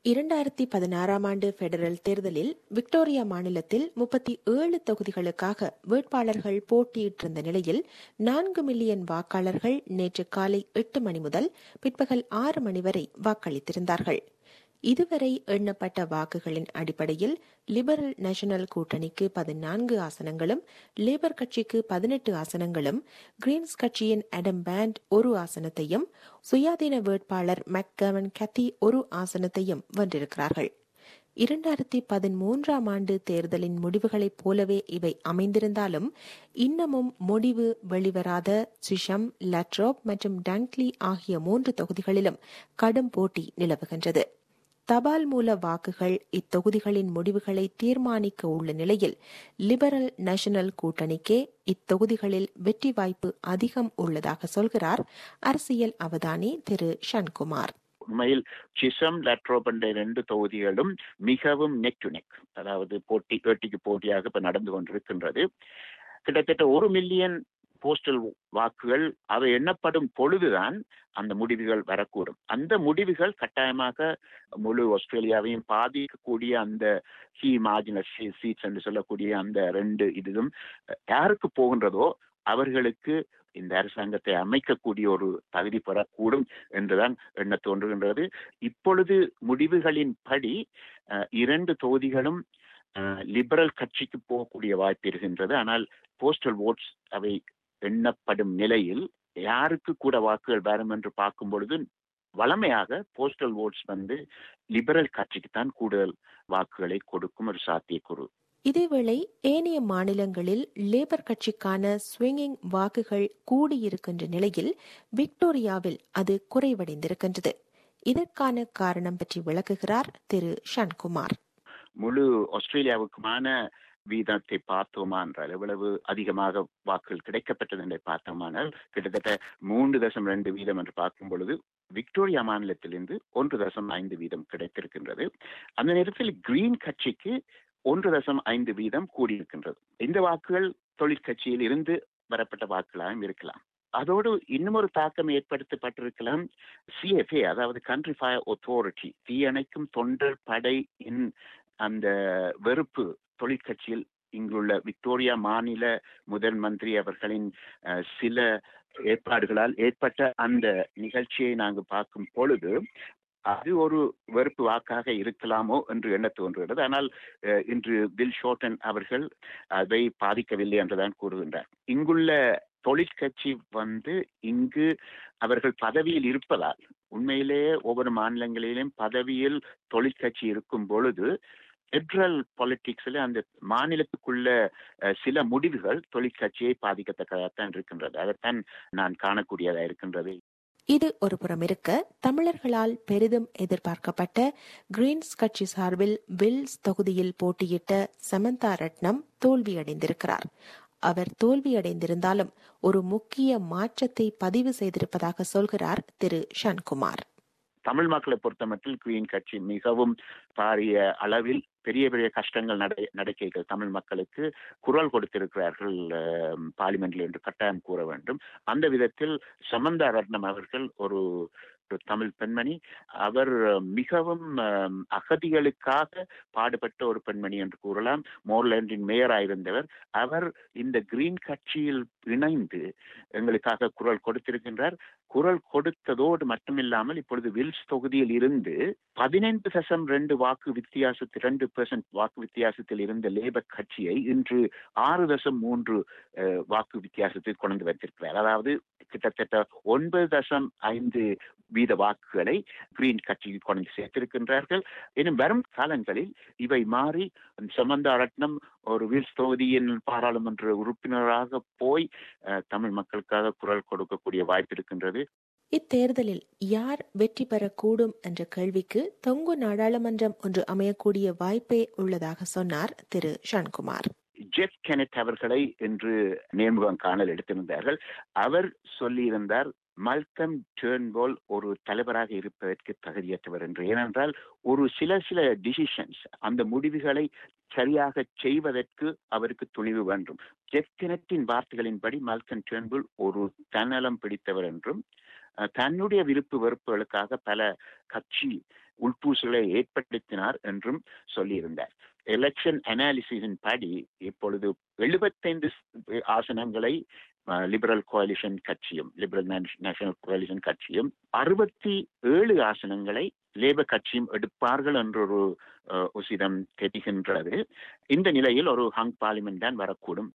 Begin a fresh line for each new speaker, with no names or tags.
இரண்டாயிரத்தி பதினாறாம் ஆண்டு பெடரல் தேர்தலில் விக்டோரியா மாநிலத்தில் முப்பத்தி ஏழு தொகுதிகளுக்காக வேட்பாளர்கள் போட்டியிட்டிருந்த நிலையில் நான்கு மில்லியன் வாக்காளர்கள் நேற்று காலை எட்டு மணி முதல் பிற்பகல் ஆறு மணி வரை வாக்களித்திருந்தார்கள் இதுவரை எண்ணப்பட்ட வாக்குகளின் அடிப்படையில் லிபரல் நேஷனல் கூட்டணிக்கு பதினான்கு ஆசனங்களும் லேபர் கட்சிக்கு பதினெட்டு ஆசனங்களும் கிரீன்ஸ் கட்சியின் அடம் பேண்ட் ஒரு ஆசனத்தையும் சுயாதீன வேட்பாளர் மெக்கவன் கத்தி ஒரு ஆசனத்தையும் வென்றிருக்கிறார்கள் இரண்டாயிரத்தி பதிமூன்றாம் ஆண்டு தேர்தலின் முடிவுகளைப் போலவே இவை அமைந்திருந்தாலும் இன்னமும் முடிவு வெளிவராத சிஷம் லட்ரோப் மற்றும் டங்க்லி ஆகிய மூன்று தொகுதிகளிலும் கடும் போட்டி நிலவுகின்றது தபால் மூல வாக்குகள் இத்தொகுதிகளின் முடிவுகளை தீர்மானிக்க உள்ள நிலையில் லிபரல் நேஷனல் கூட்டணிக்கே இத்தொகுதிகளில் வெற்றி வாய்ப்பு அதிகம் உள்ளதாக சொல்கிறார் அரசியல் அவதானி திரு ஷன்குமார்
உண்மையில் சிசம் லட்ரோப் என்ற இரண்டு தொகுதிகளும் மிகவும் நெக் டு நெக் அதாவது போட்டி போட்டிக்கு போட்டியாக இப்ப நடந்து கொண்டிருக்கின்றது கிட்டத்தட்ட ஒரு மில்லியன் போஸ்டல் வாக்குகள் அவை எண்ணப்படும் பொழுதுதான் அந்த முடிவுகள் வரக்கூடும் அந்த முடிவுகள் கட்டாயமாக முழு ஆஸ்திரேலியாவையும் பாதிக்கக்கூடிய அந்த ஹி மார்ஜினல் சீட்ஸ் என்று சொல்லக்கூடிய அந்த ரெண்டு இதுவும் யாருக்கு போகின்றதோ அவர்களுக்கு இந்த அரசாங்கத்தை அமைக்கக்கூடிய ஒரு தகுதி பெறக்கூடும் என்றுதான் எண்ண தோன்றுகின்றது இப்பொழுது முடிவுகளின் படி இரண்டு தொகுதிகளும் லிபரல் கட்சிக்கு போகக்கூடிய வாய்ப்பு இருக்கின்றது ஆனால் போஸ்டல் ஓட்ஸ் அவை எண்ணப்படும் நிலையில் யாருக்கு கூட வாக்குகள் வரும் என்று பார்க்கும் பொழுது வளமையாக போஸ்டல் ஓட்ஸ் வந்து லிபரல் கட்சிக்கு தான் கூடுதல் வாக்குகளை கொடுக்கும் ஒரு சாத்தியக்கூறு
இதேவேளை ஏனைய மாநிலங்களில் லேபர் கட்சிக்கான ஸ்விங்கிங் வாக்குகள் கூடியிருக்கின்ற நிலையில் விக்டோரியாவில் அது குறைவடைந்திருக்கின்றது இதற்கான காரணம் பற்றி விளக்குகிறார் திரு ஷன்குமார்
முழு ஆஸ்திரேலியாவுக்குமான வீதத்தை பார்த்தோமா என்றால் எவ்வளவு அதிகமாக வாக்குகள் கிடைக்கப்பட்டது என்று பார்த்தோமானால் கிட்டத்தட்ட மூன்று தசம் ரெண்டு வீதம் என்று பார்க்கும் பொழுது விக்டோரியா மாநிலத்திலிருந்து ஒன்று தசம் ஐந்து வீதம் கிடைத்திருக்கின்றது அந்த நேரத்தில் கிரீன் கட்சிக்கு ஒன்று தசம் ஐந்து வீதம் கூடியிருக்கின்றது இந்த வாக்குகள் தொழிற்கட்சியில் இருந்து வரப்பட்ட வாக்குகளாகவும் இருக்கலாம் அதோடு இன்னும் ஒரு தாக்கம் ஏற்படுத்தப்பட்டிருக்கலாம் சிஎஃப்ஏ அதாவது கண்ட்ரி ஃபயர் ஒத்தாரிட்டி தீயணைக்கும் தொண்டர் படையின் அந்த வெறுப்பு தொழிற்கட்சியில் இங்குள்ள விக்டோரியா மாநில முதல் மந்திரி அவர்களின் சில ஏற்பாடுகளால் ஏற்பட்ட அந்த நிகழ்ச்சியை நாங்கள் பார்க்கும் பொழுது அது ஒரு வெறுப்பு வாக்காக இருக்கலாமோ என்று எண்ண தோன்றுகிறது ஆனால் இன்று பில் ஷோட்டன் அவர்கள் அதை பாதிக்கவில்லை என்றுதான் கூறுகின்றார் இங்குள்ள தொழிற்கட்சி வந்து இங்கு அவர்கள் பதவியில் இருப்பதால் உண்மையிலேயே ஒவ்வொரு மாநிலங்களிலும் பதவியில் தொழிற்கட்சி இருக்கும் பொழுது பெட்ரல் பாலிட்டிக்ஸ்ல அந்த மாநிலத்துக்குள்ள சில முடிவுகள் தொழிற்கட்சியை பாதிக்கத்தக்கதாகத்தான் இருக்கின்றது அதைத்தான் நான் காணக்கூடியதா இருக்கின்றது
இது ஒரு புறம் இருக்க தமிழர்களால் பெரிதும் எதிர்பார்க்கப்பட்ட கிரீன்ஸ் கட்சி சார்பில் வில்ஸ் தொகுதியில் போட்டியிட்ட சமந்தா ரட்னம் தோல்வியடைந்திருக்கிறார் அவர் தோல்வியடைந்திருந்தாலும் ஒரு முக்கிய மாற்றத்தை பதிவு செய்திருப்பதாக சொல்கிறார் திரு ஷன்குமார்
தமிழ் மக்களை பொறுத்தமட்டில் குயின் கட்சி மிகவும் பாரிய அளவில் பெரிய பெரிய கஷ்டங்கள் நடை நடக்கைகள் தமிழ் மக்களுக்கு குரல் கொடுத்திருக்கிறார்கள் பார்லிமெண்டில் என்று கட்டாயம் கூற வேண்டும் அந்த விதத்தில் சமந்தா ரத்னம் அவர்கள் ஒரு தமிழ் பெண்மணி அவர் மிகவும் அகதிகளுக்காக பாடுபட்ட ஒரு பெண்மணி என்று கூறலாம் மோர்லாண்டின் மேயராயிருந்தவர் அவர் இந்த கிரீன் கட்சியில் இணைந்து எங்களுக்காக குரல் கொடுத்திருக்கின்றார் குரல் கொடுத்ததோடு மட்டுமில்லாமல் இப்பொழுது வில்ஸ் தொகுதியில் இருந்து பதினைந்து தசம் ரெண்டு வாக்கு வித்தியாசத்தில் ரெண்டு பெர்சன்ட் வாக்கு வித்தியாசத்தில் இருந்த லேபர் கட்சியை இன்று ஆறு தசம் மூன்று வாக்கு வித்தியாசத்தில் கொண்டு வைத்திருக்கிறார் அதாவது கிட்டத்தட்ட ஒன்பது தசம் ஐந்து வீத வாக்குகளை கிரீன் கட்சிக்கு கொண்டு சேர்த்திருக்கின்றார்கள் எனும் வரும் காலங்களில் இவை மாறி சமந்தா ரத்னம் ஒரு வீல்ஸ் தொகுதியின் பாராளுமன்ற உறுப்பினராக போய் தமிழ் மக்களுக்காக குரல் கொடுக்கக்கூடிய வாய்ப்பு இருக்கின்றது
இத்தேர்தலில் யார் வெற்றி பெறக்கூடும் என்ற கேள்விக்கு தொங்கு நாடாளுமன்றம் ஒன்று அமையக்கூடிய வாய்ப்பே உள்ளதாக சொன்னார் திரு ஷன்குமார்
ஜெஃப் கெனட் அவர்களை இன்று நேர்முகம் காணல் எடுத்திருந்தார்கள் அவர் சொல்லியிருந்தார் மல்கம் டேர்ன்போல் ஒரு தலைவராக இருப்பதற்கு தகுதியற்றவர் என்று ஏனென்றால் ஒரு சில சில டிசிஷன்ஸ் அந்த முடிவுகளை சரியாக செய்வதற்கு அவருக்கு துணிவு வேண்டும் ஜெஃப் கெனட்டின் வார்த்தைகளின்படி மல்கம் டேர்ன்போல் ஒரு தன்னலம் பிடித்தவர் என்றும் தன்னுடைய விருப்பு வெறுப்புகளுக்காக பல கட்சி உட்பூசலை ஏற்படுத்தினார் என்றும் சொல்லியிருந்தார் எலெக்ஷன் அனாலிசிஸின் படி இப்பொழுது எழுபத்தைந்து ஆசனங்களை லிபரல் கோலிஷன் கட்சியும் லிபரல் நேஷனல் கோலிஷன் கட்சியும் அறுபத்தி ஏழு ஆசனங்களை லேபர் கட்சியும் எடுப்பார்கள் என்ற ஒரு உசிதம் தெரிகின்றது இந்த நிலையில் ஒரு ஹங் பார்லிமெண்ட் தான் வரக்கூடும்